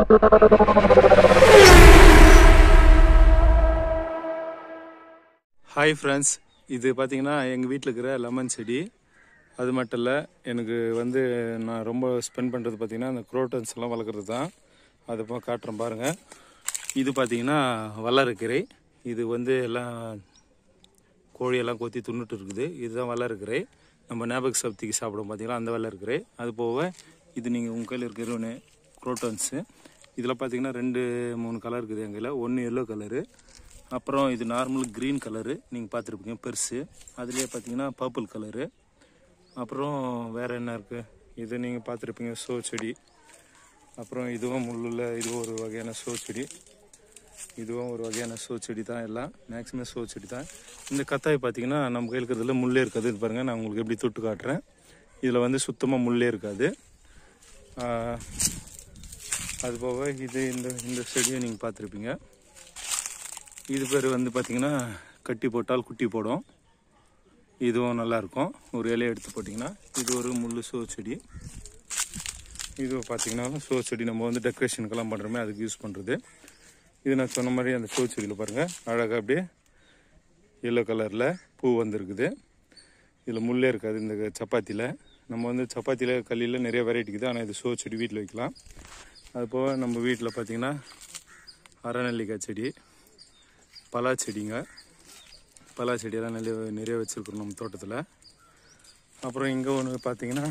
hi friends இது பார்த்தீங்கன்னா எங்கள் வீட்டில் இருக்கிற லெமன் செடி அது மட்டும் இல்லை எனக்கு வந்து நான் ரொம்ப ஸ்பெண்ட் பண்ணுறது பார்த்தீங்கன்னா அந்த குரோட்டன்ஸ் எல்லாம் வளர்க்குறது தான் அதை இப்போ காட்டுறேன் பாருங்கள் இது பார்த்தீங்கன்னா வல்லரைக்கீரை இது வந்து எல்லாம் கோழியெல்லாம் கொத்தி துண்ணுட்டு இருக்குது இதுதான் வல்லரைக்கீரை நம்ம ஞாபக சக்திக்கு சாப்பிடும் பார்த்தீங்களா அந்த வல்லரைக்கீரை அது போக இது நீங்கள் உங்கள் கையில் இருக்கிற ஒன்று குரோட்டன்ஸு இதில் பார்த்தீங்கன்னா ரெண்டு மூணு கலர் இருக்குது எங்கள் கையில் ஒன்று எல்லோ கலரு அப்புறம் இது நார்மல் க்ரீன் கலரு நீங்கள் பார்த்துருப்பீங்க பெருசு அதுலேயே பார்த்தீங்கன்னா பர்பிள் கலரு அப்புறம் வேறு என்ன இருக்குது இது நீங்கள் பார்த்துருப்பீங்க சோ செடி அப்புறம் இதுவும் முள்ளில் இதுவும் ஒரு வகையான சோ செடி இதுவும் ஒரு வகையான சோ செடி தான் எல்லாம் மேக்ஸிமம் சோ செடி தான் இந்த கத்தாய் பார்த்தீங்கன்னா நம்ம கையில் இருக்கிறதுல முள்ளே இருக்காது இது பாருங்கள் நான் உங்களுக்கு எப்படி தொட்டு காட்டுறேன் இதில் வந்து சுத்தமாக முள்ளே இருக்காது ஆஹ், அது போக இது இந்த இந்த செடியை நீங்கள் பார்த்துருப்பீங்க இது பேர் வந்து பார்த்தீங்கன்னா கட்டி போட்டால் குட்டி போடும் இதுவும் நல்லா இருக்கும் ஒரு இலையை எடுத்து போட்டிங்கன்னா இது ஒரு முள் சோ செடி இது பார்த்தீங்கன்னா சோ செடி நம்ம வந்து டெக்கரேஷனுக்கெல்லாம் பண்ணுறோமே அதுக்கு யூஸ் பண்ணுறது இது நான் சொன்ன மாதிரி அந்த சோ செடியில் பாருங்கள் அழகாக அப்படியே எல்லோ கலரில் பூ வந்திருக்குது இதில் முள்ளே இருக்காது இந்த சப்பாத்தியில் நம்ம வந்து சப்பாத்தியில் கல்லியில் நிறைய வெரைட்டி இருக்குது ஆனால் இது சோ செடி வீட்டில் வைக்கலாம் அது போக நம்ம வீட்டில் பார்த்தீங்கன்னா அரநெல்லிக்காய் செடி பலா செடிங்க பலா செடியெல்லாம் நிறைய நிறைய வச்சுருக்குறோம் நம்ம தோட்டத்தில் அப்புறம் இங்கே ஒன்று பார்த்தீங்கன்னா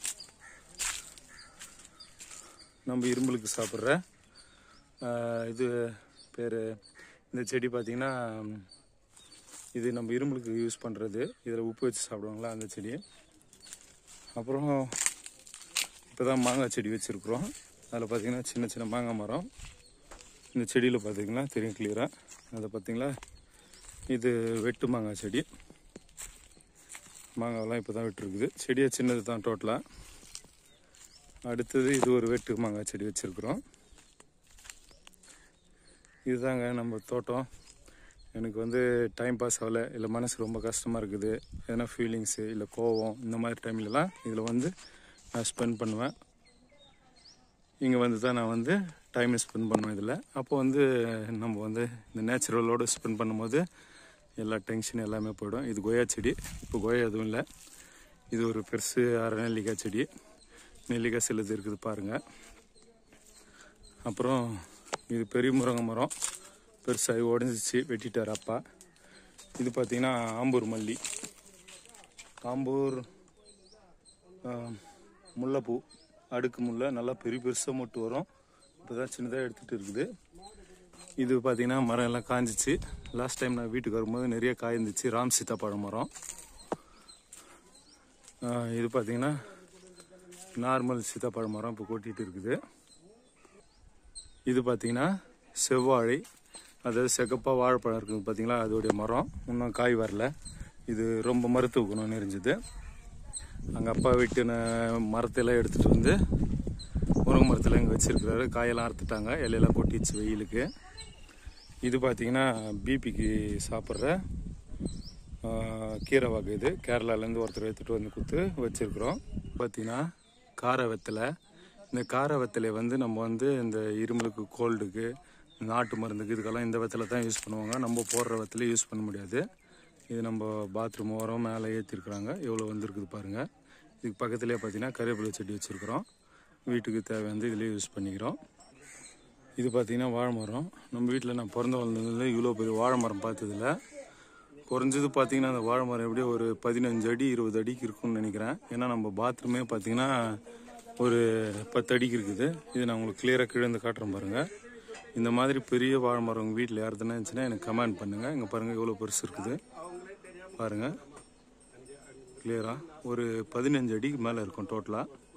நம்ம இரும்பலுக்கு சாப்பிட்ற ஆஹ், இது பேர் இந்த செடி பார்த்தீங்கன்னா இது நம்ம இரும்பலுக்கு யூஸ் பண்ணுறது இதில் உப்பு வச்சு சாப்பிடுவாங்களா அந்த செடி அப்புறம் இப்போ தான் மாங்காய் செடி வச்சுருக்குறோம் அதில் பார்த்தீங்கன்னா சின்ன சின்ன மாங்காய் மரம் இந்த செடியில் பார்த்தீங்கன்னா தெரியும் கிளியராக அதை பார்த்தீங்களா இது வெட்டு மாங்காய் செடி மாங்காயெல்லாம் இப்போ தான் விட்டுருக்குது செடியே சின்னது தான் டோட்டலாக அடுத்தது இது ஒரு வெட்டு மாங்காய் செடி வச்சுருக்குறோம் இதுதாங்க நம்ம தோட்டம் எனக்கு வந்து டைம் பாஸ் ஆகலை இல்லை மனசு ரொம்ப கஷ்டமாக இருக்குது எதனா ஃபீலிங்ஸு இல்லை கோவம் இந்த மாதிரி டைம்லலாம் இதில் வந்து நான் ஸ்பெண்ட் பண்ணுவேன் இங்கே வந்து தான் நான் வந்து டைம் ஸ்பெண்ட் பண்ணுவேன் இதில் அப்போ வந்து நம்ம வந்து இந்த நேச்சுரலோடு ஸ்பெண்ட் பண்ணும்போது எல்லா டென்ஷன் எல்லாமே போயிடும் இது கொய்யா செடி இப்போ கொய்யா எதுவும் இல்லை இது ஒரு பெருசு அரை நெல்லிக்காய் செடி நெல்லிக்காய் சிலது இருக்குது பாருங்கள் அப்புறம் இது பெரிய முருங்கை மரம் பெருசாகி உடஞ்சிச்சு வெட்டிட்டார் அப்பா இது பார்த்தீங்கன்னா ஆம்பூர் மல்லி ஆம்பூர் ஆ, முல்லைப்பூ அடுக்கு முல்லை நல்லா பெரிய பெருசாக மொட்டு வரும் இப்போ தான் சின்னதாக எடுத்துகிட்டு இருக்குது இது பார்த்தீங்கன்னா மரம் எல்லாம் காஞ்சிச்சு லாஸ்ட் டைம் நான் வீட்டுக்கு வரும்போது நிறைய காய்ந்துச்சு ராம் சீதாப்பழம் மரம் ஆ, இது பார்த்தீங்கன்னா நார்மல் சீதாப்பழம் மரம் இப்போ கொட்டிட்டு இருக்குது இது பார்த்தீங்கன்னா செவ்வாழை அதாவது செகப்பாக வாழைப்பழம் இருக்குது பார்த்தீங்களா அதோடைய மரம் இன்னும் காய் வரல இது ரொம்ப மருத்துவ குணம் நிறைஞ்சது அங்கே அப்பா வெட்டின மரத்தெல்லாம் எடுத்துகிட்டு வந்து முருங்கை மரத்தில் இங்கே வச்சிருக்கிறாரு காயெல்லாம் அறுத்துட்டாங்க இலையெல்லாம் கொட்டிச்சு வெயிலுக்கு இது பார்த்தீங்கன்னா பிபிக்கு சாப்பிட்ற கீரை வகை இது கேரளாலேருந்து ஒருத்தர் எடுத்துகிட்டு வந்து கொடுத்து வச்சுருக்குறோம் பார்த்தீங்கன்னா கார வெத்தலை இந்த கார வெத்தலையை வந்து நம்ம வந்து இந்த இருமலுக்கு கோல்டுக்கு நாட்டு மருந்துக்கு இதுக்கெல்லாம் இந்த வெத்தலை தான் யூஸ் பண்ணுவாங்க நம்ம போடுற வெத்தலை யூஸ் பண்ண முடியாது இது நம்ம பாத்ரூம் ஓரம் மேலே ஏற்றிருக்கிறாங்க எவ்வளோ வந்திருக்குது பாருங்கள் இதுக்கு பக்கத்துலேயே பார்த்தீங்கன்னா கருவேப்பிலை செடி வச்சுருக்குறோம் வீட்டுக்கு தேவையானது இதிலே யூஸ் பண்ணிக்கிறோம் இது பார்த்தீங்கன்னா வாழை மரம் நம்ம வீட்டில் நான் பிறந்த வளர்ந்ததுல இவ்வளோ பெரிய வாழை மரம் பார்த்ததில்ல குறைஞ்சது பார்த்தீங்கன்னா அந்த வாழை மரம் எப்படியும் ஒரு பதினஞ்சு அடி இருபது அடிக்கு இருக்கும்னு நினைக்கிறேன் ஏன்னா நம்ம பாத்ரூமே பார்த்தீங்கன்னா ஒரு பத்து அடிக்கு இருக்குது இது நான் உங்களுக்கு கிளியராக கீழே இருந்து காட்டுறேன் பாருங்கள் இந்த மாதிரி பெரிய வாழை மரம் உங்கள் வீட்டில் யாருதுன்னா இருந்துச்சுன்னா எனக்கு கமெண்ட் பண்ணுங்கள் இங்கே பாருங்கள் எவ்வளோ பெருசு இருக்குது பாருங்கள் கிளியராக ஒரு பதினஞ்சு அடிக்கு மேலே இருக்கும் டோட்டலாக